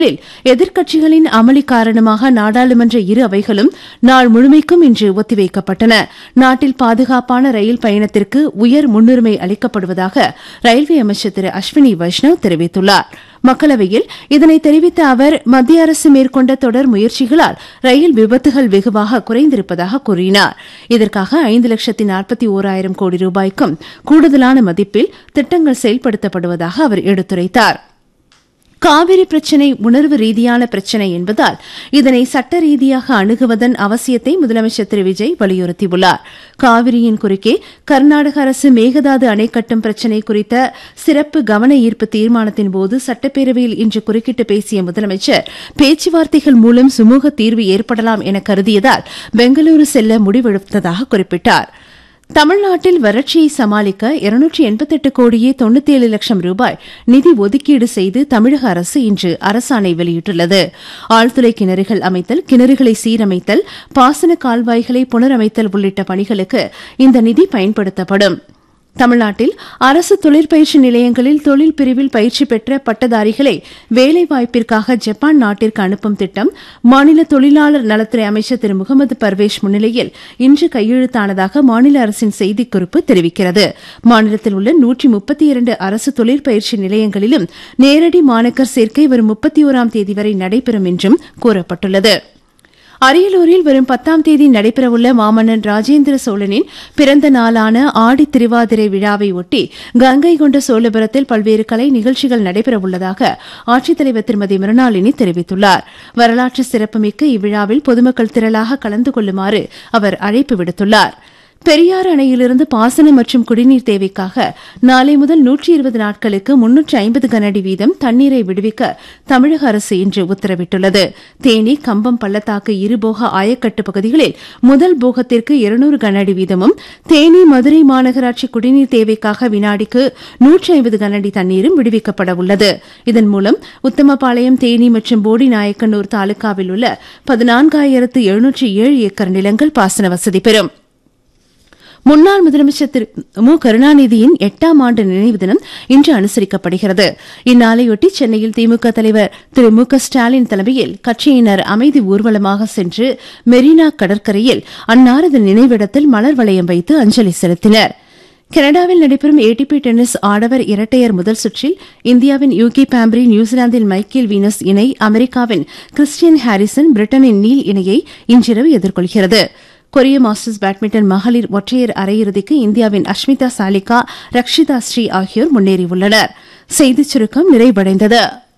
எதிர்க்கட்சிகளின் அமளி காரணமாக நாடாளுமன்ற இரு அவைகளும் நாள் முழுமைக்கும் இன்று ஒத்திவைக்கப்பட்டன நாட்டில் பாதுகாப்பான ரயில் பயணத்திற்கு உயர் முன்னுரிமை அளிக்கப்படுவதாக ரயில்வே அமைச்சர் திரு அஸ்வினி வைஷ்ணவ் தெரிவித்துள்ளார் மக்களவையில் இதனை தெரிவித்த அவர் மத்திய அரசு மேற்கொண்ட தொடர் முயற்சிகளால் ரயில் விபத்துகள் வெகுவாக குறைந்திருப்பதாக கூறினார் இதற்காக ஐந்து லட்சத்தி நாற்பத்தி ஓராயிரம் கோடி ரூபாய்க்கும் கூடுதலான மதிப்பில் திட்டங்கள் செயல்படுத்தப்படுவதாக அவர் எடுத்துரைத்தார் காவிரி பிரச்சினை உணர்வு ரீதியான பிரச்சினை என்பதால் இதனை சட்ட ரீதியாக அணுகுவதன் அவசியத்தை முதலமைச்சர் திரு விஜய் வலியுறுத்தியுள்ளார் காவிரியின் குறுக்கே கர்நாடக அரசு மேகதாது அணை கட்டும் பிரச்சினை குறித்த சிறப்பு கவன ஈர்ப்பு தீர்மானத்தின்போது சட்டப்பேரவையில் இன்று குறுக்கிட்டு பேசிய முதலமைச்சர் பேச்சுவார்த்தைகள் மூலம் சுமூக தீர்வு ஏற்படலாம் என கருதியதால் பெங்களூரு செல்ல முடிவெடுத்ததாக குறிப்பிட்டார் தமிழ்நாட்டில் வறட்சியை சமாளிக்க இருநூற்றி எண்பத்தெட்டு கோடியே தொண்ணூத்தேழு லட்சம் ரூபாய் நிதி ஒதுக்கீடு செய்து தமிழக அரசு இன்று அரசாணை வெளியிட்டுள்ளது ஆழ்துளை கிணறுகள் அமைத்தல் கிணறுகளை சீரமைத்தல் பாசன கால்வாய்களை புனரமைத்தல் உள்ளிட்ட பணிகளுக்கு இந்த நிதி பயன்படுத்தப்படும் தமிழ்நாட்டில் அரசு தொழிற்பயிற்சி நிலையங்களில் தொழில் பிரிவில் பயிற்சி பெற்ற பட்டதாரிகளை வேலைவாய்ப்பிற்காக ஜப்பான் நாட்டிற்கு அனுப்பும் திட்டம் மாநில தொழிலாளர் நலத்துறை அமைச்சர் திரு முகமது பர்வேஷ் முன்னிலையில் இன்று கையெழுத்தானதாக மாநில அரசின் செய்திக்குறிப்பு தெரிவிக்கிறது மாநிலத்தில் உள்ள நூற்றி முப்பத்தி இரண்டு அரசு தொழிற்பயிற்சி நிலையங்களிலும் நேரடி மாணக்கர் சேர்க்கை வரும் முப்பத்தி ஓராம் தேதி வரை நடைபெறும் என்றும் கூறப்பட்டுள்ளது அரியலூரில் வரும் பத்தாம் தேதி நடைபெறவுள்ள மாமன்னன் ராஜேந்திர சோழனின் பிறந்த நாளான ஆடி திருவாதிரை விழாவை ஒட்டி கங்கை கொண்ட சோழபுரத்தில் பல்வேறு கலை நிகழ்ச்சிகள் நடைபெறவுள்ளதாக ஆட்சித்தலைவர் திருமதி மிருணாளினி தெரிவித்துள்ளார் வரலாற்று சிறப்புமிக்க இவ்விழாவில் பொதுமக்கள் திரளாக கலந்து கொள்ளுமாறு அவர் அழைப்பு விடுத்துள்ளார் பெரியாறு அணையிலிருந்து பாசனம் மற்றும் குடிநீர் தேவைக்காக நாளை முதல் நூற்றி இருபது நாட்களுக்கு முன்னூற்று ஐம்பது கனஅடி வீதம் தண்ணீரை விடுவிக்க தமிழக அரசு இன்று உத்தரவிட்டுள்ளது தேனி கம்பம் பள்ளத்தாக்கு இருபோக ஆயக்கட்டு பகுதிகளில் முதல் போகத்திற்கு இருநூறு கனஅடி வீதமும் தேனி மதுரை மாநகராட்சி குடிநீர் தேவைக்காக வினாடிக்கு நூற்றி ஐம்பது கனஅடி தண்ணீரும் விடுவிக்கப்பட உள்ளது இதன் மூலம் உத்தமபாளையம் தேனி மற்றும் போடி நாயக்கனூர் தாலுகாவில் உள்ள பதினான்காயிரத்து எழுநூற்றி ஏழு ஏக்கர் நிலங்கள் பாசன வசதி பெறும் முன்னாள் முதலமைச்சர் திரு மு கருணாநிதியின் எட்டாம் ஆண்டு நினைவு தினம் இன்று அனுசரிக்கப்படுகிறது இந்நாளையொட்டி சென்னையில் திமுக தலைவர் திரு மு க ஸ்டாலின் தலைமையில் கட்சியினர் அமைதி ஊர்வலமாக சென்று மெரினா கடற்கரையில் அன்னாரது நினைவிடத்தில் மலர் வளையம் வைத்து அஞ்சலி செலுத்தினர் கனடாவில் நடைபெறும் ஏடிபி டென்னிஸ் ஆடவர் இரட்டையர் முதல் சுற்றில் இந்தியாவின் யூகி பாம்ப்ரி நியூசிலாந்தின் மைக்கேல் வீனஸ் இணை அமெரிக்காவின் கிறிஸ்டியன் ஹாரிசன் பிரிட்டனின் நீல் இணையை இன்றிரவு எதிர்கொள்கிறது கொரிய மாஸ்டர்ஸ் பேட்மிண்டன் மகளிர் ஒற்றையர் அரையிறுதிக்கு இந்தியாவின் அஷ்மிதா சாலிகா ரக்ஷிதா ஸ்ரீ ஆகியோர் முன்னேறியுள்ளனர் செய்திச் சுருக்கம் நிறைவடைந்தது